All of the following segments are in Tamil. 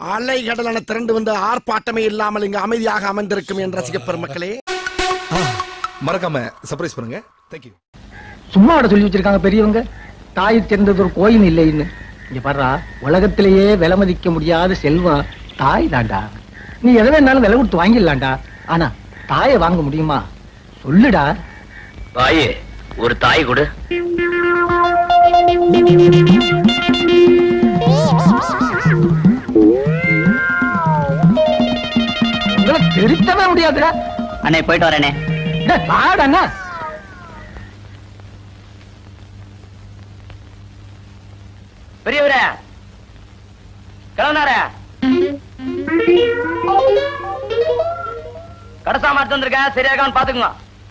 அலை கடலான திரண்டு வந்து ஆர்ப்பாட்டமே இல்லாமல் இங்கு அமைதியாக அமைந்திருக்கும் என் ரசிக பெருமக்களே மறக்காம சர்ப்ரைஸ் பண்ணுங்க தேங்க்யூ சும்மா விட சொல்லி வச்சிருக்காங்க பெரியவங்க தாய் சேர்ந்தது ஒரு கோயில் இல்லைன்னு இங்க பாருடா உலகத்திலேயே விலை மதிக்க முடியாத செல்வம் தாய் தாண்டா நீ எதை வேணாலும் விலை கொடுத்து வாங்கிடலாம்டா ஆனா தாயை வாங்க முடியுமா சொல்லுடா தாயே ஒரு தாய் கொடு உங்களை திருத்தவே முடியாதுடா அண்ணே போயிட்டு வரேனே டேய், வாடா அண்ணா. பெரியவரே கிளம்புனாரே கடைசா மாட்டு வந்திருக்கேன் சரியாகான்னு பாத்துக்குங்க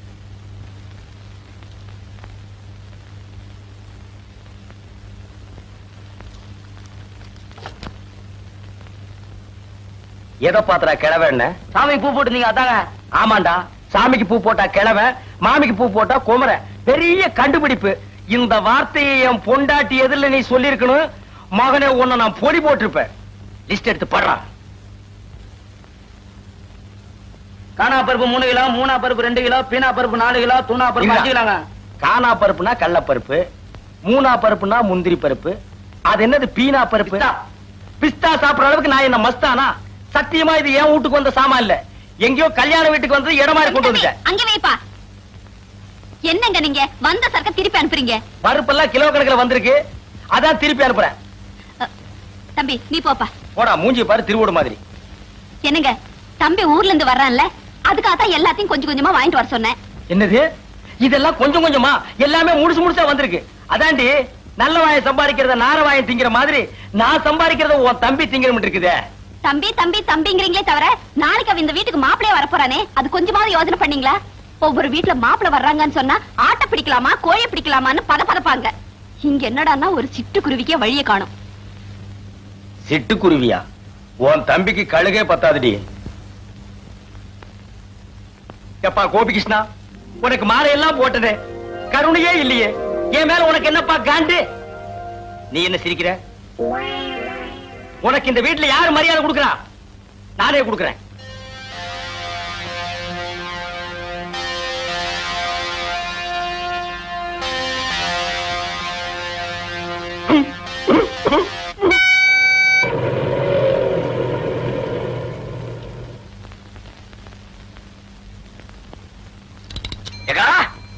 எதை பாத்துறா கிழவன் சாமிக்கு பூ போட்டுருந்தீங்க அதாங்க ஆமாண்டா சாமிக்கு பூ போட்டா கிழவன் மாமிக்கு பூ போட்டா குமரன் பெரிய கண்டுபிடிப்பு இந்த வார்த்தையை என் பொண்டாட்டி எதிரில் நீ சொல்லியிருக்கணும் மகனே உன்னை நான் பொடி போட்டிருப்பேன் லிஸ்ட் எடுத்து படுறா காணா பருப்பு மூணு கிலோ மூணா பருப்பு ரெண்டு கிலோ பீனா பருப்பு நாலு கிலோ தூணா பருப்பு அஞ்சு கிலோங்க காணா பருப்புனா கடல பருப்பு மூணா பருப்புனா முந்திரி பருப்பு அது என்னது பீனா பருப்பு பிஸ்தா சாப்பிடுற அளவுக்கு நான் என்ன மஸ்தானா சத்தியமா இது என் வீட்டுக்கு வந்த சாமான் இல்ல எங்கேயோ கல்யாண வீட்டுக்கு வந்து இடமா கொண்டு வந்துட்டேன் அங்க வைப்பா என்னங்க நீங்க வந்த சரக்க திருப்பி அனுப்புறீங்க பருப்பெல்லாம் கிலோ கணக்குல வந்திருக்கு அதான் திருப்பி அனுப்புறேன் தம்பி நீ போப்பா போடா மூஞ்சி பாரு திருவோடு மாதிரி என்னங்க தம்பி ஊர்ல இருந்து வர்றான்ல அதுக்காக தான் எல்லாத்தையும் கொஞ்சம் கொஞ்சமா வாங்கிட்டு வர சொன்னேன் என்னது இதெல்லாம் கொஞ்சம் கொஞ்சமா எல்லாமே முழுசு முழுசா வந்திருக்கு அதாண்டி நல்ல வாயை சம்பாதிக்கிறத நார வாயை திங்கிற மாதிரி நான் சம்பாதிக்கிறத உன் தம்பி திங்கிற இருக்குதே தம்பி தம்பி தம்பிங்கிறீங்களே தவிர நாளைக்கு அவன் இந்த வீட்டுக்கு மாப்பிளைய வரப்போறானே அது கொஞ்சமாவது யோசனை பண்ணீங்களா ஒவ்வொரு வீட்டுல மாப்பிளை வர்றாங்கன்னு சொன்னா ஆட்டை பிடிக்கலாமா கோழி பிடிக்கலாமான்னு பத பதப்பாங்க இங்க என்னடான்னா ஒரு சிட்டுக்குருவிக்கே வழிய காணும் சிட்டுக்குருவியா உன் தம்பிக்கு கழுகே பத்தாதுடி எப்பா கோபிகிருஷ்ணா உனக்கு மாலை எல்லாம் போட்டதே கருணையே இல்லையே என் மேல உனக்கு என்னப்பா காண்டு நீ என்ன சிரிக்கிற உனக்கு இந்த வீட்டுல யாரு மரியாதை கொடுக்கறா நானே கொடுக்கறேன் எகா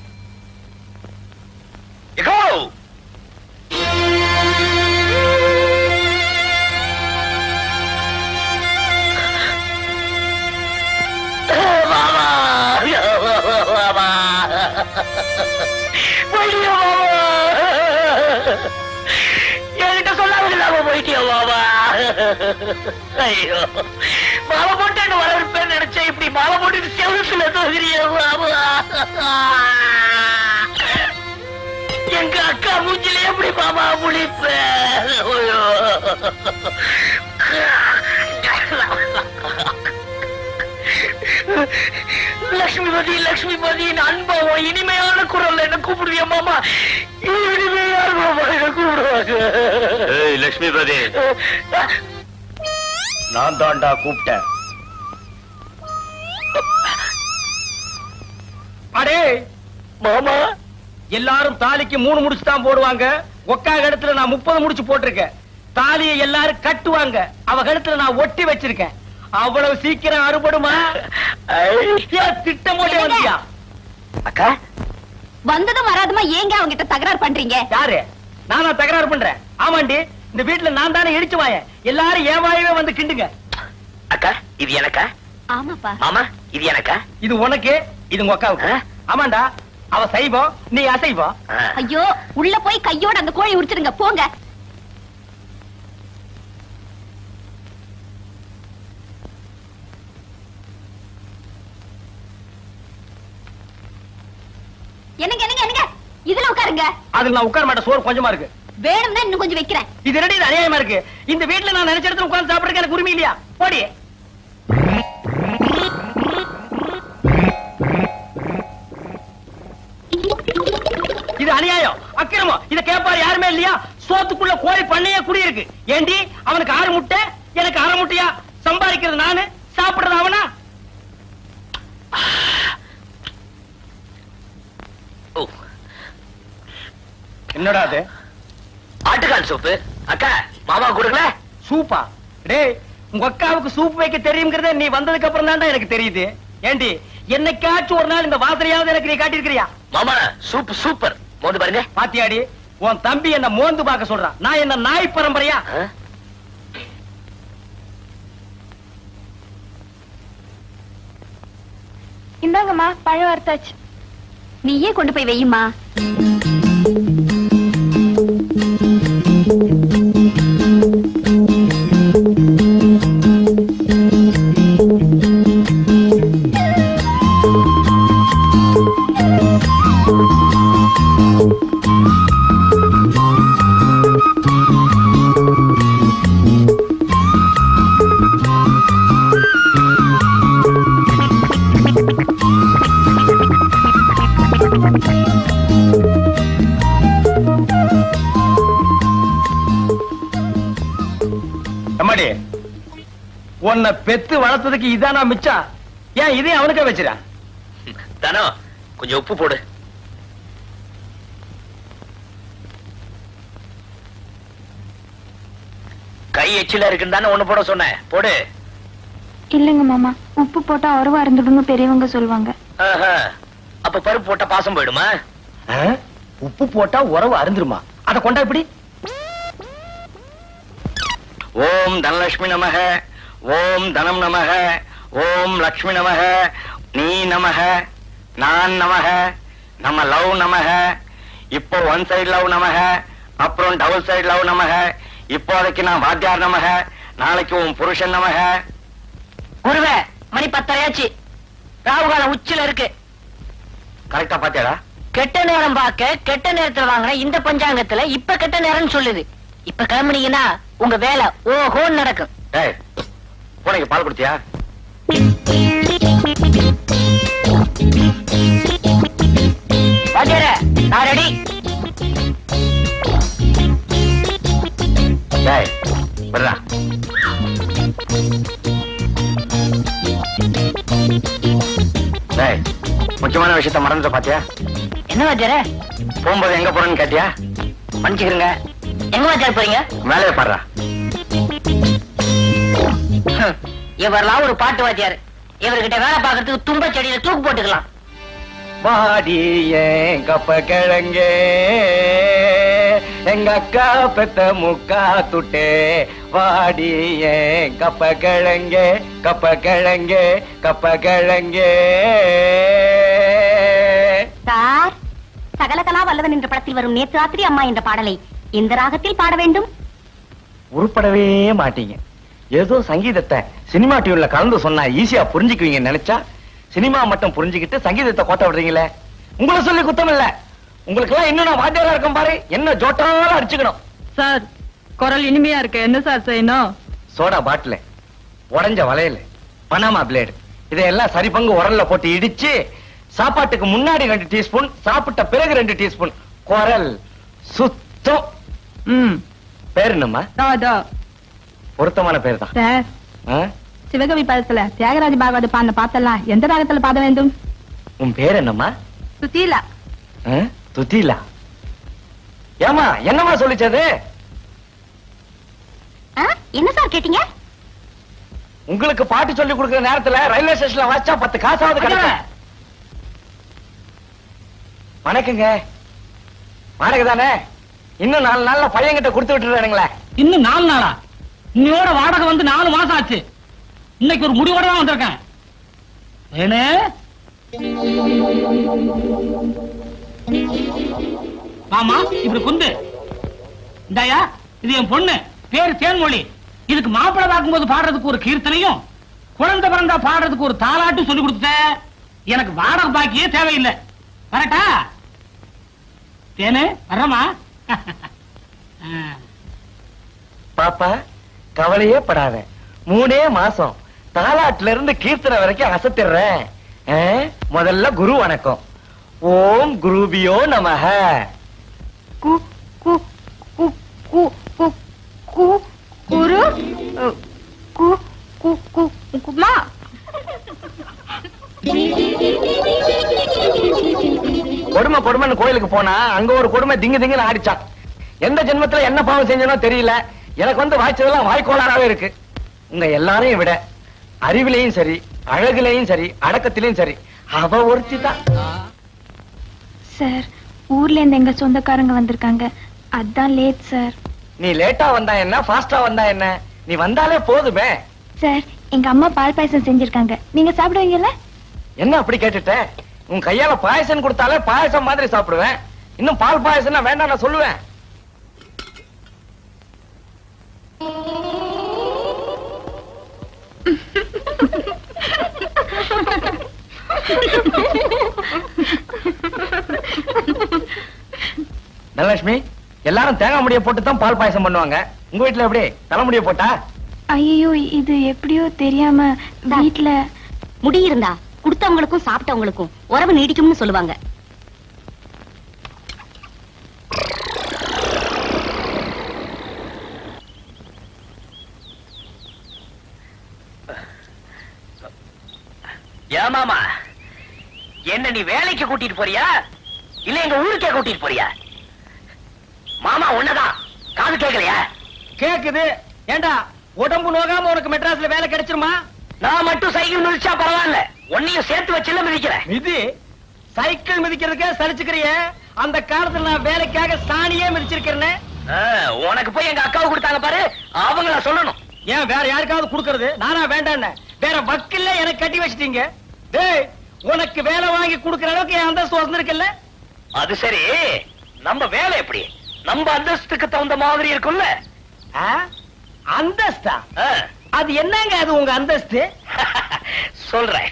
எகோ என்கிட்ட சொல்லாம இல்லாம போயிட்டியா மாமா ஐயோ மாலை போட்டு என்ன வரவேற்பேன்னு நினைச்சேன் இப்படி மாலை போட்டு செவத்துல தோகிறிய மாமா எங்க அக்கா மூஞ்சில எப்படி மாமா முழிப்பேன் ஐயோ லட்சுமிபதி லட்சுமிபதி அன்பாவும் இனிமையான குரல்ல என்ன கூப்பிடுவியா மாமா இனிமையான மாமா என்ன கூப்பிடுவாங்க லட்சுமிபதி நான் தாண்டா கூப்பிட்டேன் அடே மாமா எல்லாரும் தாலிக்கு மூணு முடிச்சு தான் போடுவாங்க ஒக்கா இடத்துல நான் முப்பது முடிச்சு போட்டிருக்கேன் தாலியை எல்லாரும் கட்டுவாங்க அவ கழுத்துல நான் ஒட்டி வச்சிருக்கேன் அவ்வளவு சீக்கிரம் அறுபடுமா ஏன் திட்டம் போட்டே வந்தியா அக்கா வந்ததும் வராதுமா ஏங்க அவங்க கிட்ட தகராறு பண்றீங்க யாரு நானா தகராறு பண்றேன் ஆமாண்டி இந்த வீட்டுல நான் தானே இடிச்சு வாயேன் எல்லாரும் என் வாயவே வந்து கிண்டுங்க அக்கா இது எனக்கா ஆமாப்பா மாமா இது எனக்கா இது உனக்கு இது உங்க அக்காவுக்கு ஆமாண்டா அவ சைவம் நீ அசைவம் ஐயோ உள்ள போய் கையோட அந்த கோழி உரிச்சிருங்க போங்க என்னங்க என்னங்க என்னங்க இதுல உட்காருங்க அதுல நான் உட்கார மாட்டேன் சோறு கொஞ்சமா இருக்கு வேணும்னா இன்னும் கொஞ்சம் வைக்கிறேன் இது ரெடி இது அநியாயமா இருக்கு இந்த வீட்டுல நான் நினைச்ச இடத்துல உட்கார்ந்து சாப்பிடுறதுக்கு எனக்கு உரிமை இல்லையா போடி இது அநியாயம் அக்கிரமம் இத கேட்பாரு யாருமே இல்லையா சோத்துக்குள்ள கோழி பண்ணையே குடி இருக்கு ஏண்டி அவனுக்கு ஆறு முட்டை எனக்கு அரை முட்டையா சம்பாதிக்கிறது நானு சாப்பிடுறது அவனா ஓ என்னடா அது ஆட்டுக்கால் சூப்பு அக்கா மாமா கொடுக்கல சூப்பா டேய் உங்க அக்காவுக்கு சூப் வைக்க தெரியுங்கிறதே நீ வந்ததுக்கு அப்புறம் தான் எனக்கு தெரியுது ஏண்டி என்னைக்காச்சும் ஒரு நாள் இந்த வாசனையாவது எனக்கு நீ காட்டியிருக்கிறியா மாமா சூப் சூப்பர் மோந்து பாருங்க பாத்தியாடி உன் தம்பி என்ன மோந்து பார்க்க சொல்றான் நான் என்ன நாய் பரம்பரையா ஆ? இந்தாங்கம்மா பழம் வறுத்தாச்சு நீயே கொண்டு போய் வையுமா அம்மாடி உன்னை பெத்து வளர்த்ததுக்கு இதானா மிச்சம் ஏன் இதையும் அவனுக்கே வச்சிரா தனோ கொஞ்சம் உப்பு போடு கை எச்சில இருக்குன்னு தானே ஒண்ணு போட சொன்னேன் போடு இல்லைங்க மாமா உப்பு போட்டா உறவா இருந்துடுங்க பெரியவங்க சொல்லுவாங்க ஆஹா. அப்ப பருப்பு போட்டா பாசம் போயிடுமா உப்பு போட்டா உறவு அருந்துருமா அத கொண்டா இப்படி ஓம் தனலட்சுமி நமக ஓம் தனம் நமக ஓம் லக்ஷ்மி நமக நீ நமக நான் நமக நம்ம லவ் நமக இப்போ ஒன் சைடு லவ் நமக அப்புறம் டபுள் சைடு லவ் நமக இப்போதைக்கு நான் வாத்தியார் நமக நாளைக்கு உன் புருஷன் நமக குருவே மணி பத்தரையாச்சு ராகுகாலம் உச்சில இருக்கு கரெக்டா பாத்தியாடா கெட்ட நேரம் பார்க்க கெட்ட நேரத்துல வாங்கின இந்த பஞ்சாங்கத்துல இப்ப கெட்ட நேரம்னு சொல்லுது இப்ப கிளம்புனீங்கன்னா உங்க வேலை ஓஹோன்னு நடக்கும் டேய் பூனைக்கு பால் கொடுத்தியா வாத்தியாரே, நான் ரெடி டேய் விடுறா டேய் முக்கியமான விஷயத்த மறந்துட்ட பாத்தியா என்ன வாத்தியாரே போகும்போது எங்க போறேன்னு கேட்டியா மன்னிச்சுக்கிறேங்க எங்க வாத்தியார் போறீங்க மேலே பாடுறா ஹம், இவரெல்லாம் ஒரு பாட்டு வாத்தியார் இவர்கிட்ட வேலை பார்க்கறதுக்கு தும்ப செடியில தூக்கு போட்டுக்கலாம் வாடி ஏன் கப்ப கிழங்கே எங்க அக்கா பெத்த முக்கா துட்டே வாடி ஏன் கப்ப கிழங்கே கப்ப கிழங்கே கப்ப கிழங்கே சார் சகலகலா வல்லவன் என்ற படத்தில் வரும் நேற்று ராத்திரி அம்மா என்ற பாடலை எந்த ராகத்தில் பாட வேண்டும் உருப்படவே மாட்டீங்க ஏதோ சங்கீதத்தை சினிமா டியூன்ல கலந்து சொன்னா ஈஸியா புரிஞ்சுக்குவீங்க நினைச்சா சினிமா மட்டும் புரிஞ்சுக்கிட்டு சங்கீதத்தை கோத்த விடுறீங்களே உங்களை சொல்லி குத்தம் இல்ல உங்களுக்கு எல்லாம் இன்னும் நான் வாத்தியாரா இருக்கேன் பாரு என்ன ஜோட்டாலும் அடிச்சுக்கணும் சார் குரல் இனிமையா இருக்கு என்ன சார் செய்யணும் சோடா பாட்டில் உடைஞ்ச வளையல் பனாமா பிளேடு இதையெல்லாம் சரி பங்கு உரல்ல போட்டு இடிச்சு சாப்பாட்டுக்கு முன்னாடி ரெண்டு டீஸ்பூன் சாப்பிட்ட பிறகு ரெண்டு டீஸ்பூன் குரல் சுத்தம் ம் பேர் என்னம்மா தோ தோ பொருத்தமான பேர் தான் சார் சிவகவி பதத்துல தியாகராஜ பாகவத பாடின பாத்தெல்லாம் எந்த ராகத்துல பாட வேண்டும் உன் பேர் என்னம்மா சுசீலா ஆ? துதிலா ஏமா என்னம்மா சொல்லிச்சது ஆ? என்ன சார் கேட்டீங்க உங்களுக்கு பாட்டு சொல்லி கொடுக்கிற நேரத்துல ரயில்வே ஸ்டேஷன்ல வாச்சா பத்து காசாவது கிடைக்கும் வணக்கங்க வாடகை தானே இன்னும் நாலு நாள்ல பையன்கிட்ட கொடுத்து விட்டுறானுங்களே இன்னும் நாலு நாளா இன்னையோட வாடகை வந்து நாலு மாசம் ஆச்சு இன்னைக்கு ஒரு முடிவோட தான் வந்திருக்கேன் ஏனே மாமா இப்படி குந்து இந்தாயா இது என் பொண்ணு பேரு தேன்மொழி இதுக்கு மாப்பிள்ளை பார்க்கும்போது பாடுறதுக்கு ஒரு கீர்த்தனையும் குழந்தை பிறந்தா பாடுறதுக்கு ஒரு தாலாட்டும் சொல்லி கொடுத்த எனக்கு வாடகை பாக்கியே தேவையில்லை வரட்டா தேனு வர்றமா பாப்பா கவலையே படாத மூணே மாசம் தாலாட்டுல இருந்து கீர்த்தனை வரைக்கும் அசத்திடுறேன் ஆ? முதல்ல குரு வணக்கம் ஓம் குருபியோ நமஹ கு கு கு கு கு கு குரு அ, குமா கொடுமை கொடுமைன்னு கோயிலுக்கு போனா அங்க ஒரு கொடுமை திங்கு திங்குன்னு ஆடிச்சான் எந்த ஜென்மத்துல என்ன பாவம் செஞ்சனோ தெரியல எனக்கு வந்து வாய்ச்சதெல்லாம் வாய்க்கோளாறாவே இருக்கு உங்க எல்லாரையும் விட அறிவிலையும் சரி அழகுலையும் சரி அடக்கத்திலையும் சரி அவ ஒருத்தி தான் சார் ஊர்ல இருந்து எங்க சொந்தக்காரங்க வந்திருக்காங்க அதான் லேட் சார் நீ லேட்டா வந்தா என்ன ஃபாஸ்டா வந்தா என்ன நீ வந்தாலே போதுமே சார் எங்க அம்மா பால் பாயசம் செஞ்சிருக்காங்க நீங்க சாப்பிடுவீங்கல்ல என்ன அப்படி கேட்டுட்ட உன் கையால பாயசம் கொடுத்தாலே பாயசம் மாதிரி சாப்பிடுவேன் இன்னும் பால் பாயசம்னா வேண்டாம் நான் சொல்லுவேன் தனலட்சுமி எல்லாரும் தேங்காய் முடிய போட்டு தான் பால் பாயசம் பண்ணுவாங்க உங்க வீட்டுல எப்படி தலைமுடிய போட்டா ஐயோ இது எப்படியோ தெரியாம வீட்ல முடி இருந்தா கொடுத்தவங்களுக்கும் சாப்பிட்டவங்களுக்கும் உறவு நீடிக்கும்னு சொல்லுவாங்க ஏமாமா என்ன நீ வேலைக்கு கூட்டிட்டு போறியா இல்ல எங்க ஊருக்கே கூட்டிட்டு போறியா மாமா உன்னதான் காது கேட்கலையா கேக்குது ஏண்டா உடம்பு நோகாம உனக்கு மெட்ராஸ்ல வேலை கிடைச்சிருமா நான் மட்டும் சைக்கிள் மிதிச்சா பரவாயில்ல உன்னையும் சேர்த்து வச்சுல மிதிக்கிறேன் மிதி சைக்கிள் மிதிக்கிறதுக்கே சலிச்சுக்கிறிய அந்த காலத்துல நான் வேலைக்காக சாணியே மிதிச்சிருக்கிறேன்னு உனக்கு போய் எங்க அக்காவை கொடுத்தாங்க பாரு அவங்கள சொல்லணும் ஏன் வேற யாருக்காவது கொடுக்கறது நானா வேண்டான்னு வேற வக்கில்ல எனக்கு கட்டி வச்சிட்டீங்க டேய் உனக்கு வேலை வாங்கி கொடுக்கற அளவுக்கு என் அந்தஸ்து வந்திருக்குல்ல அது சரி நம்ம வேலை எப்படி நம்ம அந்தஸ்துக்கு தகுந்த மாதிரி இருக்கும்ல அந்தஸ்தா அது என்னங்க அது உங்க அந்தஸ்து சொல்றேன்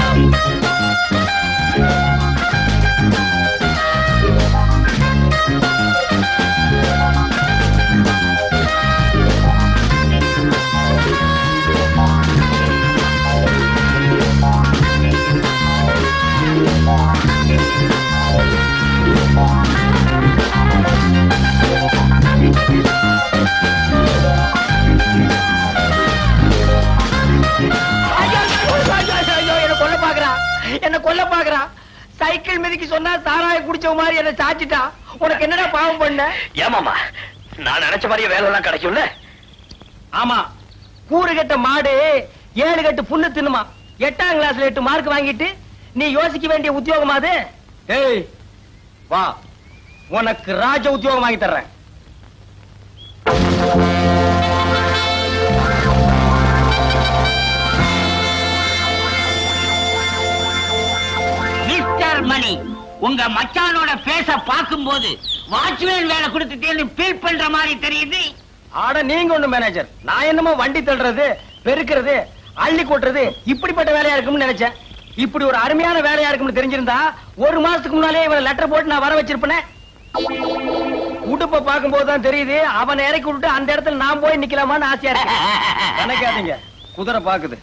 என்ன கொல்ல பாக்குறான் என்ன கொல்ல பாக்குறான் சைக்கிள் மிதிக்கு சொன்னா சாராய குடிச்ச மாதிரி என்ன சாச்சிட்டா உனக்கு என்னடா பாவம் பண்ண ஏமாமா நான் நினைச்ச மாதிரியே வேலை எல்லாம் கிடைக்கும்ல ஆமா கூறு கட்ட மாடு ஏழு கட்டு புல்லு தின்னுமா எட்டாம் கிளாஸ்ல எட்டு மார்க் வாங்கிட்டு நீ யோசிக்க வேண்டிய உத்தியோகமா அது ஏய் வா உனக்கு ராஜ உத்தியோகம் வாங்கி தர்றேன் மிஸ்டர் மணி உங்க மச்சானோட பேச பார்க்கும்போது வாட்ச்மேன் வேலை கொடுத்துட்டேன்னு ஃபீல் பண்ற மாதிரி தெரியுது ஆட நீங்க ஒண்ணு மேனேஜர் நான் என்னமோ வண்டி தள்ளுறது பெருக்கிறது அள்ளி கொட்டுறது இப்படிப்பட்ட வேலையா இருக்கும்னு நினைச்சேன் இப்படி ஒரு அருமையான வேலையா இருக்கும்னு தெரிஞ்சிருந்தா ஒரு மாசத்துக்கு முன்னாலே இவனை லெட்டர் போட்டு நான் வர வச்சிருப்பேனே உடுப்ப பார்க்கும்போது தான் தெரியுது அவனை இறக்கி விட்டுட்டு அந்த இடத்துல நான் போய் நிக்கலாமான்னு ஆசையா இருக்கு நினைக்காதீங்க குதிரை பாக்குது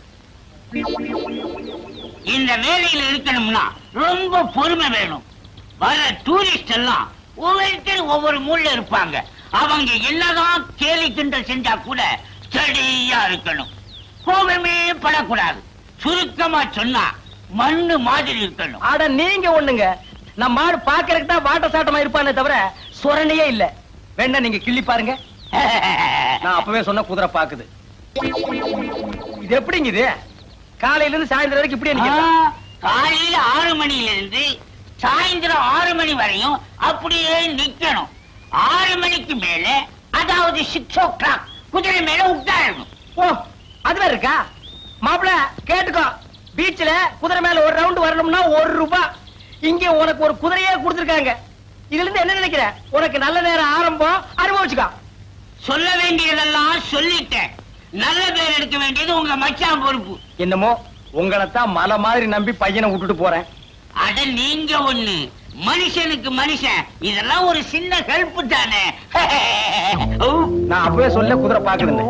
இந்த வேலையில இருக்கணும்னா ரொம்ப பொறுமை வேணும் வர டூரிஸ்ட் எல்லாம் ஒவ்வொருத்தரும் ஒவ்வொரு மூலைல இருப்பாங்க அவங்க என்னதான் கேலி கிண்டல் செஞ்சா கூட ஸ்டடியா இருக்கணும் கோபமே படக்கூடாது சுருக்கமா சொன்னா மண்ணு மாதிரி இருக்கணும் ஆட நீங்க ஒண்ணுங்க நம்ம மாடு பாக்குறதுக்கு தான் வாட்ட சாட்டமா இருப்பானே தவிர சுரணையே இல்ல வேணா நீங்க கிள்ளி பாருங்க நான் அப்பவே சொன்ன குதிரை பாக்குது இது எப்படிங்க இது காலையில இருந்து சாயந்தரம் வரைக்கும் இப்படியே ஆ, நிக்கிறதா? காலையில ஆறு மணில இருந்து சாயந்தரம் ஆறு மணி வரையும் அப்படியே நிக்கணும் ஆறு மணிக்கு மேல அதாவது சிக்ஸ் ஓ கிளாக் குதிரை மேல உட்காரணும் ஓ அது வேற இருக்கா மாப்பிள கேட்டுக்கோ பீச்ல குதிரை மேல ஒரு ரவுண்ட் வரணும்னா ஒரு ரூபாய் இங்க உனக்கு ஒரு குதிரையே கொடுத்திருக்காங்க இதுல இருந்து என்ன நினைக்கிற உனக்கு நல்ல நேரம் ஆரம்பம் அனுபவிச்சுக்கோ சொல்ல வேண்டியதெல்லாம் சொல்லிட்டேன் நல்ல பேர் எடுக்க வேண்டியது உங்க மச்சான் பொறுப்பு என்னமோ உங்களைத்தான் மலை மாதிரி நம்பி பையனை விட்டுட்டு போறேன் அட நீங்க ஒண்ணு மனுஷனுக்கு மனுஷன் இதெல்லாம் ஒரு சின்ன ஹெல்ப் தானே ஓ, நான் அப்பவே சொல்ல குதிரை பாக்குறேன்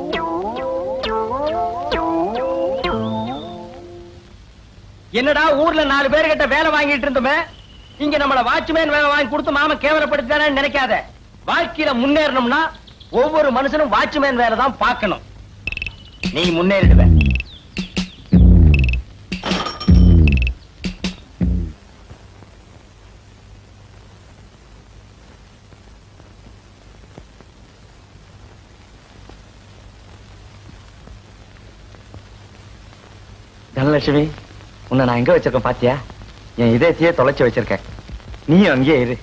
என்னடா ஊர்ல நாலு பேர் கிட்ட வேலை வாங்கிட்டு இருந்தோமே இங்க நம்மள வாட்ச்மேன் வேலை வாங்கி கொடுத்து மாம கேவலப்படுத்தானே நினைக்காத வாழ்க்கையில முன்னேறணும்னா ஒவ்வொரு மனுஷனும் வாட்ச்மேன் வேலை தான் பார்க்கணும் நீ முன்னேறிடுவ தனலட்சுமி உன்னை நான் எங்க வச்சிருக்கேன் பாத்தியா என் இதயத்தையே தொலைச்சு வச்சிருக்கேன் நீயும் அங்கேயே இரு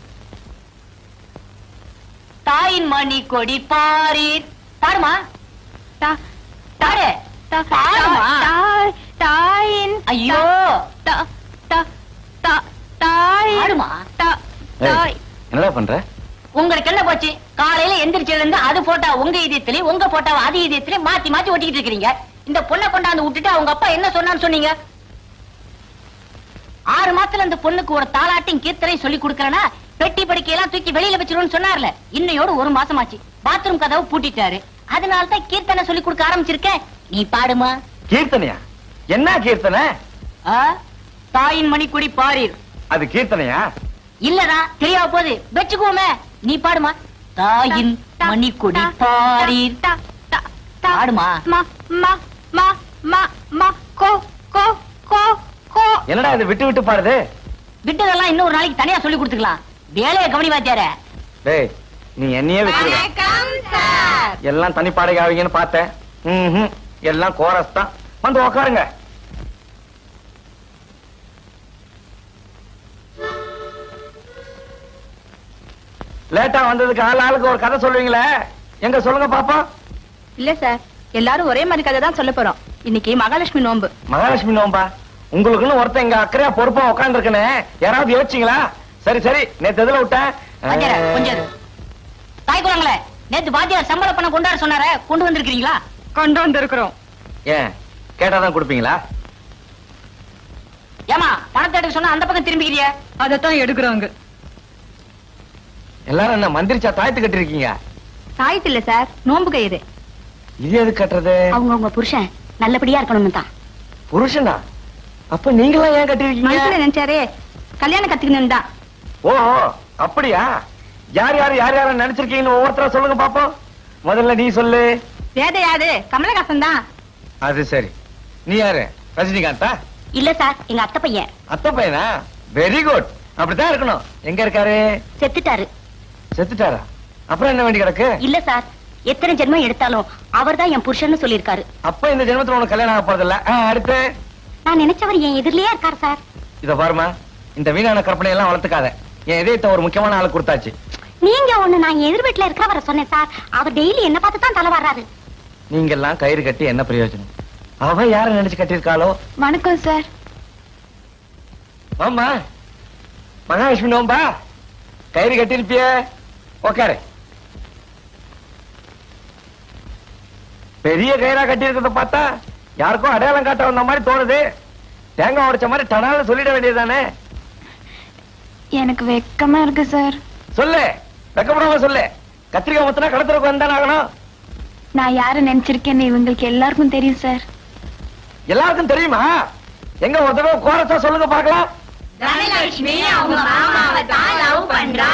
தாயின் மணி கொடி பாரீர் பாருமா பாரு பாருமா தாயின் ஐயோ தா- தா- தா- தாயின் பாருமா தா- தாய் என்னடா பண்ற உங்களுக்கு என்ன போச்சு காலையில எந்திரிச்சதுல இருந்து அது போட்டா உங்க இதயத்திலே உங்க போட்டா அது இதயத்திலே மாத்தி மாத்தி ஒட்டிக்கிட்டு இருக்கீங்க இந்த பொண்ணை கொண்டாந்து விட்டுட்டு அவங்க அப்பா என்ன சொன்னான்னு சொன்னீங்க ஆறு மாசத்துல இந்த பொண்ணுக்கு ஒரு தாலாட்டையும் கீர்த்தனையும் சொல்லி கொடுக்கறனா பெட்டி படுக்கையெல்லாம் தூக்கி வெளியில வச்சிருவோம்னு சொன்னார்ல இன்னையோடு ஒரு மாசமாச்சு பாத்ரூம் கதவை பூட்டிட்டாரு அதனால தான் கீர்த்தனை சொல்லி கொடுக்க ஆரம்பிச்சிருக்கேன் நீ பாடுமா கீர்த்தனையா என்ன கீர்த்தனை ஆ? தாயின் மணிக்குடி பாரீர் அது கீர்த்தனையா இல்லடா தெரியாம போகுது வச்சுக்குவோமே நீ பாடுமா தாயின் தா- மணிக்கொடி தா- பாரீர் தா- தா- தா- பாடுமா மா மா மா மா மா கோ கோ கோ கோ என்னடா இது விட்டு விட்டு பாடுது விட்டதெல்லாம் இன்னொரு நாளைக்கு தனியா சொல்லி கொடுத்துக்கலாம் வேலையை கவனி வாத்தியார டேய் நீ என்னையே வச்சிருக்க வணக்கம் சார் எல்லாம் தனி பாடகை ஆவீங்கன்னு பார்த்தேன் ம்ஹும். எல்லாம் கோரஸ் தான் வந்து உக்காருங்க லேட்டா வந்ததுக்கு ஆள் ஆளுக்கு ஒரு கதை சொல்லுவீங்களே எங்க சொல்லுங்க பாப்பா இல்ல சார் எல்லாரும் ஒரே மாதிரி கதை தான் சொல்ல போறோம் இன்னைக்கு மகாலட்சுமி நோன்பு மகாலட்சுமி நோம்பா உங்களுக்குன்னு ஒருத்தன் இங்க அக்கறையா பொறுப்பா உட்கார்ந்து இருக்கனே யாராவது யோசிச்சீங்களா சரி சரி நேத்து எதுல விட்டேன் வாத்தியார கொஞ்சம் இரு. தாய் குழந்தைங்களே நேத்து வாத்தியார் சம்பள பணம் கொண்டாட சொன்னாரே கொண்டு வந்திருக்கீங்களா கொண்டு வந்திருக்கிறோம் ஏன் கேட்டாதான் கொடுப்பீங்களா ஏமா பணத்தை எடுக்க சொன்னா அந்த பக்கம் திரும்பிக்கிறிய அதத்தான் எடுக்கிறோங்க எல்லாரும் என்ன மந்திரிச்சா தாயத்து கட்டிருக்கீங்க தாயத்து இல்ல சார் நோன்பு கயிறு இது எது கட்டுறது அவங்க உங்க புருஷன் நல்லபடியா இருக்கணும்னு தான் புருஷனா அப்ப நீங்களா ஏன் கட்டிருக்கீங்க மனசுல நினைச்சாரே கல்யாணம் கத்துக்கணும் தான் ஓ அப்படியா யார் யார் யார் யார நினைச்சிருக்கீங்கன்னு ஒவ்வொருத்தரா சொல்லுங்க பாப்போம் முதல்ல நீ சொல்லு வேத யாரு கமலஹாசன் தான் அது சரி நீ யாரு ரஜினிகாந்தா இல்ல சார் எங்க அத்தை பையன் அத்தை பையனா வெரி குட் அப்படித்தான் இருக்கணும் எங்க இருக்காரு செத்துட்டாரு செத்துட்டாரா அப்புறம் என்ன வேண்டி கிடக்கு இல்ல சார் எத்தனை ஜென்மம் எடுத்தாலும் அவர்தான் என் புருஷன்னு சொல்லியிருக்காரு அப்ப இந்த ஜென்மத்துல உனக்கு கல்யாணம் ஆக போறதில்ல ஆ, அடுத்து நான் நினைச்சவர் என் எதிரிலேயே இருக்காரு சார் இத பாருமா இந்த வீணான கற்பனை எல்லாம் வளர்த்துக்காத என் இதயத்தை ஒரு முக்கியமான ஆளு கொடுத்தாச்சு நீங்க ஒண்ணு நான் எதிர் வீட்டுல இருக்கிறவரை சொன்னேன் சார் அவர் டெய்லி என்ன பார்த்து தான் தலை வர்றாரு நீங்க எல்லாம் கயிறு கட்டி என்ன பிரயோஜனம் அவ யார நினைச்சு கட்டியிருக்காளோ வணக்கம் சார் ஆமா மகாலட்சுமி நோம்பா கயிறு கட்டிருப்பிய உக்காரு பெரிய கயிறா கட்டி இருக்கிறத பார்த்தா யாருக்கும் அடையாளம் காட்ட வந்த மாதிரி தோணுது தேங்காய் உடைச்ச மாதிரி டனால சொல்லிட வேண்டியதுதானே எனக்கு வெக்கமா இருக்கு சார் சொல்லு வெக்கப்படாம சொல்லு கத்திரிக்காய் மொத்தனா கடத்துறதுக்கு வந்தானே ஆகணும் நான் யார நினைச்சிருக்கேன்னு இவங்களுக்கு எல்லாருக்கும் தெரியும் சார் எல்லாருக்கும் தெரியுமா எங்க ஒரு தடவை கோரஸா சொல்லுங்க பார்க்கலாம் தனலட்சுமி அவங்க மாமாவை தான் லவ் பண்றா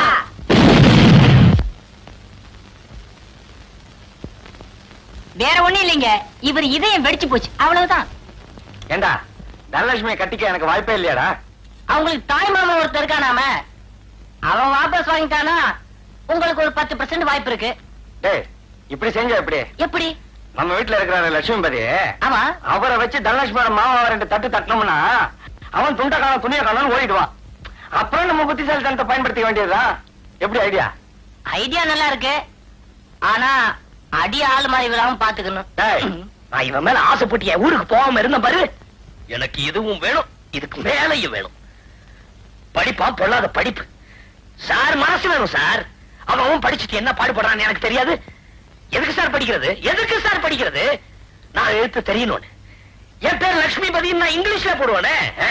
வேற ஒண்ணும் இல்லைங்க இவர் இதயம் வெடிச்சு போச்சு அவ்வளவுதான் ஏண்டா தனலட்சுமியை கட்டிக்க எனக்கு வாய்ப்பே இல்லையாடா அவங்களுக்கு தாய் மாமா ஒருத்தர் இருக்கானாம அவன் வாபஸ் வாங்கிட்டானா உங்களுக்கு ஒரு பத்து பர்சன்ட் வாய்ப்பு இருக்கு டேய் இப்படி செஞ்ச எப்படி எப்படி நம்ம வீட்டுல இருக்கிற லட்சுமிபதி ஆமா அவரை வச்சு தனலட்சுமியோட மாமாவை ரெண்டு தட்டு தட்டினோம்னா அவன் துண்ட காலம் துணிய காலம் ஓடிடுவான் அப்புறம் நம்ம புத்திசாலித்தனத்தை பயன்படுத்திக்க வேண்டியதுதான் எப்படி ஐடியா ஐடியா நல்லா இருக்கு ஆனா அடி ஆள் மாதிரி விழாம பாத்துக்கணும் டேய் நான் இவன் மேல ஆசைப்பட்டு என் ஊருக்கு போகாம இருந்த பாரு எனக்கு இதுவும் வேணும் இதுக்கு மேலையும் வேணும் படிப்பா பொல்லாத படிப்பு சார் மனசு வேணும் சார் அவன் அவன் படிச்சுட்டு என்ன பாடுபடுறான்னு எனக்கு தெரியாது எதுக்கு சார் படிக்கிறது எதுக்கு சார் படிக்கிறது நான் எழுத்து தெரியணும்னு என் பேர் லட்சுமிபதி நான் இங்கிலீஷ்ல போடுவானே ஆ?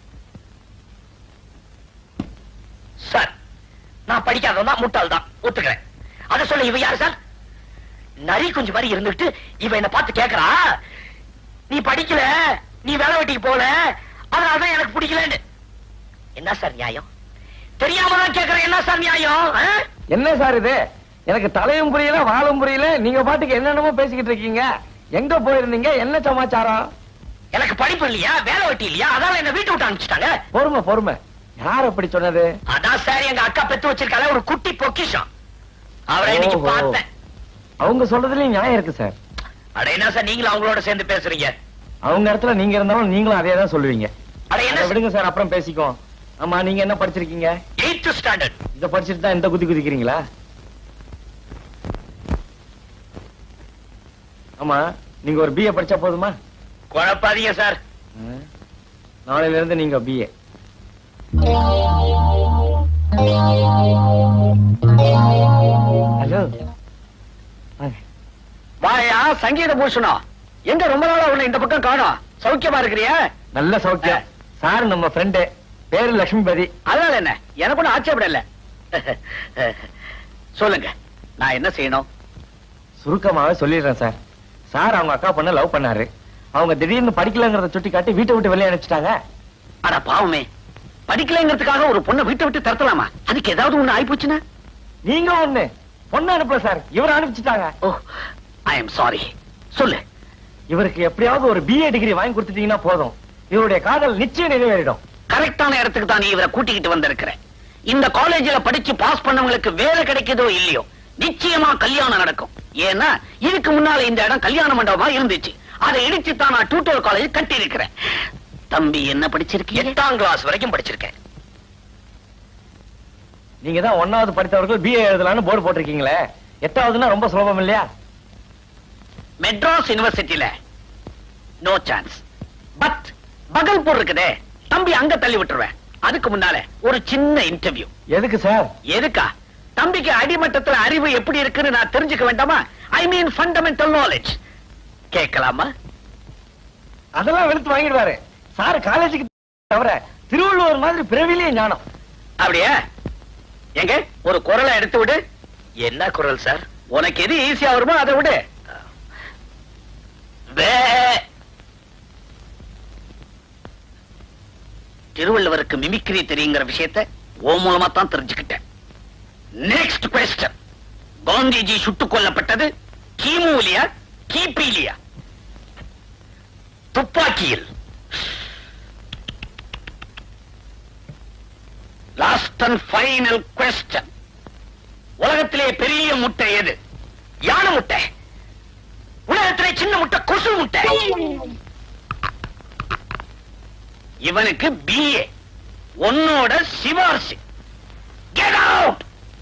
சார் நான் படிக்காதவன் தான் முட்டாள் தான் ஒத்துக்கிறேன் அதை சொல்ல இவ யாரு சார் நரி குஞ்சு மாதிரி இருந்துட்டு இவ என்ன பார்த்து கேக்குறா நீ படிக்கல நீ வேலை வெட்டிக்கு போல அதனாலதான் எனக்கு பிடிக்கலன்னு என்ன சார் நியாயம் தெரியாம தான் கேக்குறேன் என்ன சார் நியாயம் என்ன சார் இது எனக்கு தலையும் புரியல வாழும் புரியல நீங்க பாட்டுக்கு என்னென்னமோ பேசிக்கிட்டு இருக்கீங்க எங்க போயிருந்தீங்க என்ன சமாச்சாரம் எனக்கு படிப்பு இல்லையா வேலை வெட்டி இல்லையா அதால என்ன வீட்டு விட்டு அனுப்பிச்சிட்டாங்க பொறுமை பொறுமை யார் அப்படி சொன்னது அதான் சார் எங்க அக்கா பெத்து வச்சிருக்கால ஒரு குட்டி பொக்கிஷம் அவரை இன்னைக்கு ஓஹோ. பார்த்தேன் அவங்க சொல்றதுலயும் நியாயம் இருக்கு சார் அட என்ன சார் நீங்களும் அவங்களோட சேர்ந்து பேசுறீங்க அவங்க இடத்துல நீங்க இருந்தாலும் நீங்களும் அதே தான் சொல்லுவீங்க அட என்ன அதை விடுங்க சார் அப்புறம் பேசிக்கோ ஆமா நீங்க என்ன படிச்சிருக்கீங்க எயித்து ஸ்டாண்டர்ட் இத படிச்சிட்டு தான் இந்த குதி குதிக்கிறீங்களா ஆமா நீங்க ஒரு பிஏ படிச்சா போதுமா குழப்பாதீங்க சார் ம். நாளையில இருந்து நீங்க பிஏ ஹலோ வாயா சங்கீத பூஷணம் எங்க ரொம்ப நாளா உன்னை இந்த பக்கம் காணோம் சௌக்கியமா இருக்கிறியா நல்ல சௌக்கியம் சார் நம்ம ஃப்ரெண்டு பேரு லட்சுமிபதி அதனால என்ன எனக்கு ஒன்றும் ஆட்சேபம் இல்ல சொல்லுங்க நான் என்ன செய்யணும் சுருக்கமாவே சொல்லிடுறேன் சார் சார் அவங்க அக்கா பொண்ண லவ் பண்ணாரு அவங்க திடீர்னு படிக்கலங்கிறத சுட்டி காட்டி வீட்டை விட்டு வெளியே அனுப்பிச்சிட்டாங்க அட பாவமே படிக்கலைங்கிறதுக்காக ஒரு பொண்ணை வீட்டை விட்டு தரத்தலாமா அதுக்கு ஏதாவது ஒண்ணு ஆயிப்போச்சுன்னா நீங்க ஒண்ணு பொண்ணு அனுப்பல சார் இவர் அனுப்பிச்சிட்டாங்க ஓ ஐ எம் சாரி சொல்லு இவருக்கு எப்படியாவது ஒரு பிஏ டிகிரி வாங்கி கொடுத்துட்டீங்கன்னா போதும் இவருடைய காதல் நிச்சயம் நிறைவேறிடும் கரெக்டான இடத்துக்கு தான் நீ இவரை கூட்டிக்கிட்டு வந்திருக்கிற இந்த காலேஜ்ல படிச்சு பாஸ் பண்ணவங்களுக்கு வேலை கிடைக்குதோ இல்லையோ நிச்சயமா கல்யாணம் நடக்கும் ஏன்னா இதுக்கு முன்னால இந்த இடம் கல்யாண மண்டபமா இருந்துச்சு அதை இடிச்சு தான் நான் டூட்டோர் காலேஜ் கட்டி இருக்கிறேன் தம்பி என்ன படிச்சிருக்கீங்க எட்டாம் கிளாஸ் வரைக்கும் படிச்சிருக்கேன் நீங்க தான் ஒன்னாவது படித்தவர்கள் பிஏ எழுதலாம்னு போர்டு போட்டிருக்கீங்களே எட்டாவதுன்னா ரொம்ப சுலபம் இல்லையா மெட்ராஸ் யுனிவர்சிட்டியில நோ சான்ஸ் பட் பகல்பூர் இருக்குதே தம்பி அங்க தள்ளி விட்டுருவேன் அதுக்கு முன்னால ஒரு சின்ன இன்டர்வியூ எதுக்கு சார் எதுக்கா தம்பிக்கு அடிமட்டத்துல அறிவு எப்படி இருக்குன்னு நான் தெரிஞ்சுக்க வேண்டாமா ஐ மீன் ஃபண்டமெண்டல் நாலேஜ் கேட்கலாமா அதெல்லாம் வெளுத்து வாங்கிடுவாரு சார் காலேஜுக்கு தவிர திருவள்ளுவர் மாதிரி பிறவிலேயே ஞானம் அப்படியா எங்க ஒரு குரலை எடுத்து விடு என்ன குரல் சார் உனக்கு எது ஈஸியா வருமோ அதை விடு வே. திருவள்ளுவருக்கு மிமிக்ரி தெரியுங்கிற விஷயத்தை ஓ மூலமா தான் தெரிஞ்சுக்கிட்டேன் நெக்ஸ்ட் கொஸ்டின் காந்திஜி சுட்டுக் கொல்லப்பட்டது கிமுலியா கிபிலியா துப்பாக்கியில் லாஸ்ட் அண்ட் ஃபைனல் கொஸ்டின் உலகத்திலே பெரிய முட்டை எது யானை முட்டை உலகத்திலே சின்ன முட்டை கொசு முட்டை இவனுக்கு பிஏ உன்னோட சிபார்சு கெட் அவுட்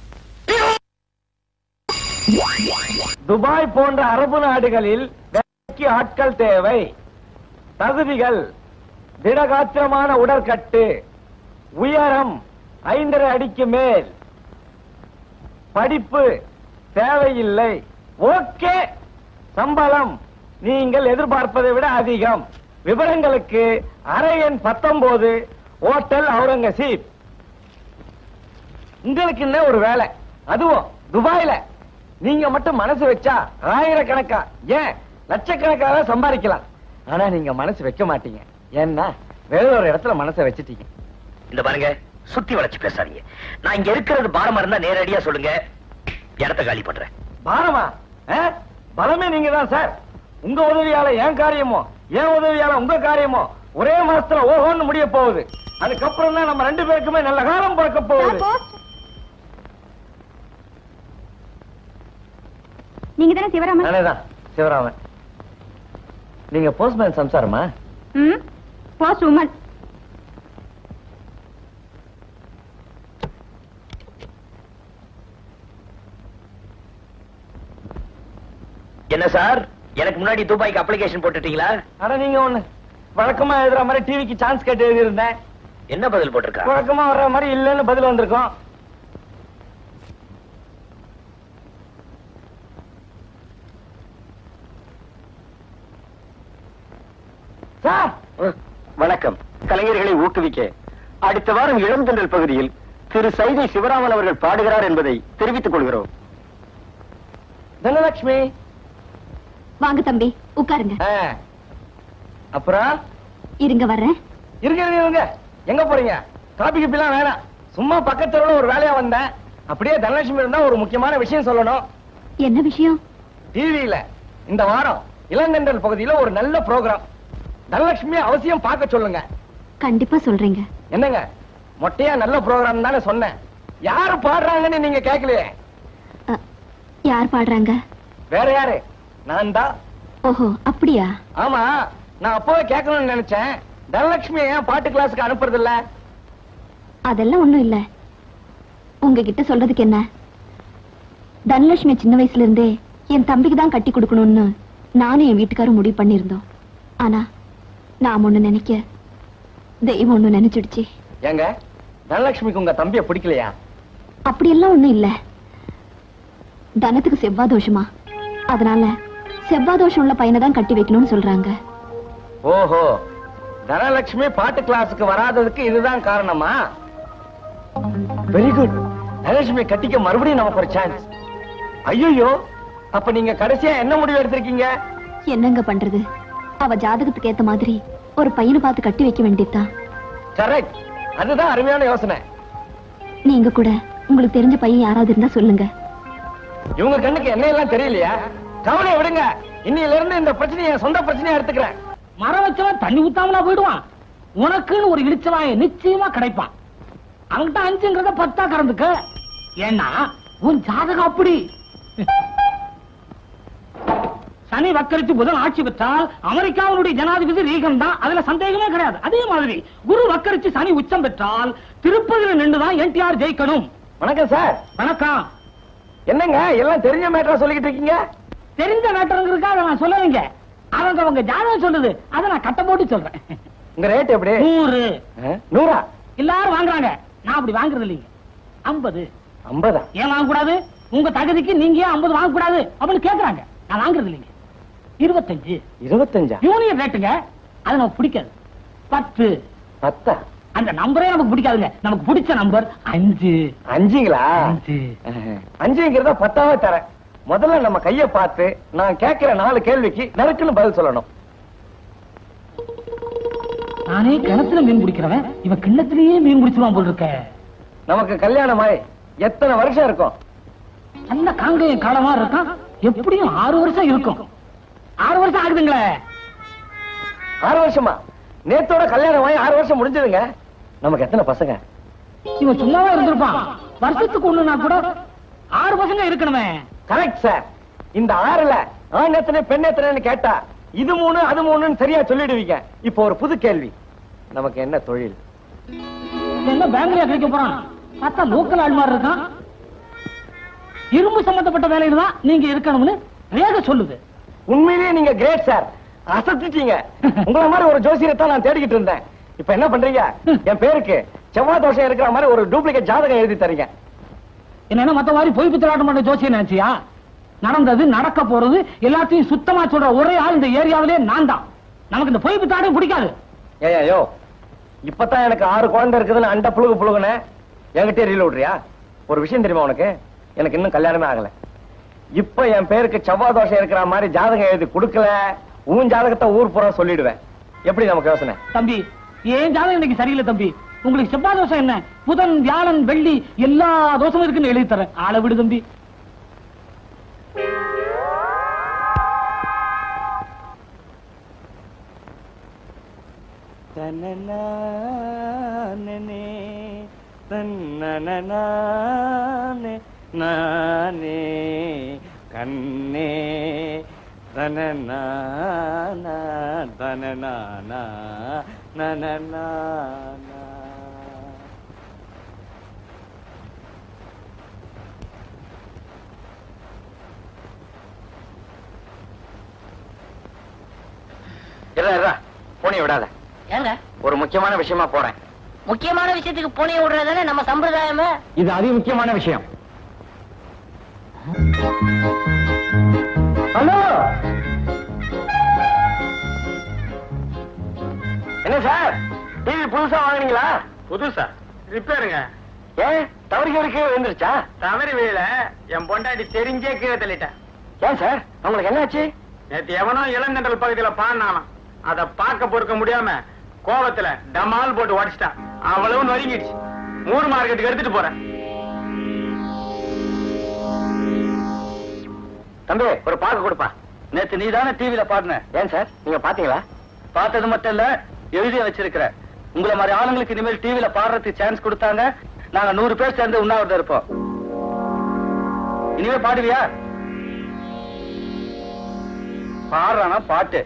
துபாய் போன்ற அரபு நாடுகளில் வேலைக்கு ஆட்கள் தேவை தகுதிகள் திடகாத்திரமான உடற்கட்டு உயரம் ஐந்தரை அடிக்கு மேல் படிப்பு தேவையில்லை ஓகே சம்பளம் நீங்கள் எதிர்பார்ப்பதை விட அதிகம் விவரங்களுக்கு அறை எண் பத்தொன்பது ஓட்டல் அவுரங்கசீப் உங்களுக்கு என்ன ஒரு வேலை அதுவும் துபாயில நீங்க மட்டும் மனசு வச்சா ஆயிரக்கணக்கா ஏன் லட்சக்கணக்காக சம்பாதிக்கலாம் ஆனா நீங்க மனசு வைக்க மாட்டீங்க ஏன்னா வேற ஒரு இடத்துல மனசை வச்சுட்டீங்க இந்த பாருங்க சுத்தி வளைச்சு பேசாதீங்க நான் இங்க இருக்கிறது பாரமா இருந்தா நேரடியா சொல்லுங்க இடத்த காலி பண்றேன் பாரமா ஆ? பலமே நீங்க தான் சார் உங்க உதவியால என் காரியமோ என் உதவியால உங்க காரியமோ ஒரே மாசத்துல ஓஹோன்னு முடிய போகுது அதுக்கப்புறம் தான் நம்ம ரெண்டு பேருக்குமே நல்ல காலம் பிறக்க போகுது நீங்க தானே சிவராமன் நானேதான் சிவராமன் நீங்க போஸ்ட்மேன் சம்சாரமா ம் போஸ்ட் உமன் என்ன சார் எனக்கு முன்னாடி துபாய்க்கு அப்ளிகேஷன் போட்டுட்டீங்களா அட நீங்க ஒண்ணு வழக்கமா எழுதுற மாதிரி டிவிக்கு சான்ஸ் கேட்டு எழுதியிருந்தேன் என்ன பதில் போட்டிருக்கா வழக்கமா வர்ற மாதிரி இல்லைன்னு பதில் வந்திருக்கோம் சார் வணக்கம் கலைஞர்களை ஊக்குவிக்க அடுத்த வாரம் இளந்தண்டல் பகுதியில் திரு சைதை சிவராமன் அவர்கள் பாடுகிறார் என்பதை தெரிவித்துக் கொள்கிறோம் தனலட்சுமி வாங்க தம்பி உட்காருங்க ஆ. அப்புறம் இருங்க வர்றேன் இருங்க இருங்க, இருங்க எங்க போறீங்க காபி கிப்பிலாம் வேணாம் சும்மா பக்கத்துல ஒரு வேலையா வந்தேன் அப்படியே தனலட்சுமி இருந்தா ஒரு முக்கியமான விஷயம் சொல்லணும் என்ன விஷயம் டிவியில இந்த வாரம் இளங்கண்டல் பகுதியில ஒரு நல்ல ப்ரோக்ராம் தனலட்சுமி அவசியம் பார்க்க சொல்லுங்க கண்டிப்பா சொல்றீங்க என்னங்க மொட்டையா நல்ல ப்ரோக்ராம் தானே சொன்னேன் யாரு பாடுறாங்கன்னு நீங்க கேட்கலையே அ, யார் பாடுறாங்க வேற யாரு நான் தான் ஓஹோ அப்படியா ஆமா நான் அப்பவே கேட்கணும்னு நினைச்சேன் தனலட்சுமி ஏன் பாட்டு கிளாஸுக்கு அனுப்புறது இல்ல அதெல்லாம் ஒண்ணும் இல்ல உங்ககிட்ட சொல்றதுக்கு என்ன தனலட்சுமி சின்ன வயசுல இருந்தே என் தம்பிக்கு தான் கட்டி கொடுக்கணும்னு நானும் என் வீட்டுக்காரும் முடிவு பண்ணியிருந்தோம் ஆனா நாம் ஒண்ணு நினைக்க தெய்வம் ஒண்ணு நினைச்சிடுச்சு ஏங்க தனலட்சுமிக்கு உங்க தம்பிய பிடிக்கலையா அப்படியெல்லாம் ஒண்ணும் இல்ல தனத்துக்கு செவ்வாய் தோஷமா அதனால செவ்வாய் தோஷம் உள்ள பையனை தான் கட்டி வைக்கணும்னு சொல்றாங்க ஓஹோ தனலட்சுமி பாட்டு கிளாஸுக்கு வராததுக்கு இதுதான் காரணமா வெரி குட் தனலட்சுமி கட்டிக்க மறுபடியும் நமக்கு ஒரு சான்ஸ் ஐயோ அப்ப நீங்க கடைசியா என்ன முடிவு எடுத்திருக்கீங்க என்னங்க பண்றது அவ ஜாதகத்துக்கு ஏத்த மாதிரி ஒரு பையனை பார்த்து கட்டி வைக்க வேண்டியதுதான் கரெக்ட் அதுதான் அருமையான யோசனை நீங்க கூட உங்களுக்கு தெரிஞ்ச பையன் யாராவது இருந்தா சொல்லுங்க இவங்க கண்ணுக்கு என்ன எல்லாம் தெரியலையா கவலையை விடுங்க இன்னையில இருந்து இந்த பிரச்சனையை என் சொந்த பிரச்சனையா எடுத்துக்கிறேன் மரம் வச்சவன் தண்ணி ஊத்தாமலா போயிடுவான் உனக்குன்னு ஒரு இடிச்சவாய நிச்சயமா கிடைப்பான் அவன்கிட்ட அஞ்சுங்கிறத பத்தா கறந்துக்க ஏன்னா உன் ஜாதகம் அப்படி சனி வக்கரித்து புதன் ஆட்சி பெற்றால் அமெரிக்காவுடைய ஜனாதிபதி ரீகன் தான் அதுல சந்தேகமே கிடையாது அதே மாதிரி குரு வக்கரிச்சு சனி உச்சம் பெற்றால் திருப்பதியில நின்றுதான் என்டிஆர் ஜெயிக்கணும் வணக்கம் சார் வணக்கம் என்னங்க எல்லாம் தெரிஞ்ச மேட்டரா சொல்லிக்கிட்டு இருக்கீங்க தெரிஞ்ச நாட்டவங்க அதை நான் சொல்லலைங்க அவங்க அவங்க ஜாதகம் சொல்லுது அதை நான் கட்ட போட்டு சொல்றேன் உங்க ரேட் எப்படி நூறு ஆ? நூறா எல்லாரும் வாங்குறாங்க நான் அப்படி வாங்குறது இல்லைங்க ஐம்பது ஐம்பதா ஏன் வாங்க கூடாது உங்க தகுதிக்கு நீங்க ஏன் ஐம்பது வாங்க கூடாது அப்படின்னு கேக்குறாங்க நான் வாங்குறது இல்லைங்க இருபத்தஞ்சு இருபத்தஞ்சா யூனியன் ரேட்டுங்க அது நமக்கு பிடிக்காது பத்து பத்தா அந்த நம்பரே நமக்கு பிடிக்காதுங்க நமக்கு பிடிச்ச நம்பர் அஞ்சு அஞ்சுங்களா அஞ்சு அஞ்சுங்கிறத பத்தாவே தரேன் முதல்ல நம்ம கைய பார்த்து நான் கேட்கிற நாலு கேள்விக்கு நறுக்குன்னு பதில் சொல்லணும் நானே கிணத்துல மீன் பிடிக்கிறவன் இவன் கிண்ணத்திலேயே மீன் பிடிச்சிருவான் போல் இருக்க நமக்கு கல்யாணம் ஆயி எத்தனை வருஷம் இருக்கும் நல்ல காங்கேயம் காலமா இருக்கான் எப்படியும் ஆறு வருஷம் இருக்கும் ஆறு வருஷம் ஆகுதுங்களே ஆறு வருஷமா நேத்தோட கல்யாணம் ஆகி ஆறு வருஷம் முடிஞ்சதுங்க நமக்கு எத்தனை பசங்க இவன் சும்மாவா இருந்திருப்பான் வருஷத்துக்கு ஒண்ணுனா கூட ஆறு பசங்க இருக்கணுமே கரெக்ட் சார் இந்த ஆறுல ஆண் எத்தனை பெண் எத்தனைன்னு கேட்டா இது மூணு அது மூணுன்னு சரியா சொல்லிடுவீங்க இப்போ ஒரு புது கேள்வி நமக்கு என்ன தொழில் என்ன பேங்க்லயா கிடைக்க போறான் பார்த்தா லோக்கல் ஆள் மாதிரி இருக்கான் இரும்பு சம்பந்தப்பட்ட வேலையில தான் நீங்க இருக்கணும்னு ரேக சொல்லுது உண்மையிலேயே நீங்க கிரேட் சார் அசத்திட்டீங்க உங்களை மாதிரி ஒரு ஜோசியத்தை நான் தேடிக்கிட்டு இருந்தேன் இப்ப என்ன பண்றீங்க என் பேருக்கு செவ்வாய் தோஷம் இருக்கிற மாதிரி ஒரு டூப்ளிகேட் ஜாதகம் எழுதி தரீங்க என்ன மத்த மாதிரி பொய் பித்தலாட்டம் பண்ண ஜோசியம் நினைச்சியா நடந்தது நடக்க போறது எல்லாத்தையும் சுத்தமா சொல்ற ஒரே ஆள் இந்த ஏரியாவிலே நான் தான் நமக்கு இந்த பொய் பித்தாட்டம் பிடிக்காது ஏய் ஐயோ இப்பதான் எனக்கு ஆறு குழந்தை இருக்குதுன்னு அண்ட புழுகு புழுகுன என்கிட்ட ரீல் விடுறியா ஒரு விஷயம் தெரியுமா உனக்கு எனக்கு இன்னும் கல்யாணமே ஆகல இப்ப என் பேருக்கு செவ்வாய் தோஷம் இருக்கிற மாதிரி ஜாதகம் எழுதி கொடுக்கல உன் ஜாதகத்தை ஊர் பூரா சொல்லிடுவேன் எப்படி நமக்கு யோசனை தம்பி ஏன் ஜாதகம் இன்னைக்கு சரியில்லை தம்பி உங்களுக்கு செவ்வாய் தோஷம் என்ன புதன் வியாழன் வெள்ளி எல்லா தோஷமும் இருக்குன்னு எழுதி தரேன் ஆளை விடு தம்பி நானே கண்ணே தனநான தனநானா நனநானா இருடா இருடா போனி விடாத ஏங்க ஒரு முக்கியமான விஷயமா போறேன் முக்கியமான விஷயத்துக்கு பூனையை விடுறதுதானே நம்ம சம்பிரதாயமே இது அதி முக்கியமான விஷயம் ஹலோ என்ன சார் டிவி புதுசா வாங்குனீங்களா புதுசா ரிப்பேருங்க ஏன் தவறு இருக்கு வந்துருச்சா தவறி வீழ என் பொண்டாட்டி தெரிஞ்சே கீழே தள்ளிட்டேன் ஏன் சார் உங்களுக்கு என்னாச்சு நேத்து எவனோ இளந்தண்டல் பகுதியில பாடினானாம் அத பார்க்க பொறுக்க முடியாம கோவத்துல டமால் போட்டு உடைச்சிட்டான் அவ்வளவு நொறுங்கிடுச்சு மூணு மார்க்கெட்டுக்கு எடுத்துட்டு போறேன் தம்பி ஒரு பாக்கு கொடுப்பா நேத்து நீ தானே டிவில பாடின ஏன் சார் நீங்க பாத்தீங்களா பார்த்தது மட்டும் இல்ல எழுதி வச்சிருக்கிறேன் உங்களை மாதிரி ஆளுங்களுக்கு இனிமேல் டிவில பாடுறதுக்கு சான்ஸ் கொடுத்தாங்க நாங்க நூறு பேர் சேர்ந்து உண்ணாவிரதம் இருப்போம் இனிமே பாடுவியா பாடுறானா பாட்டு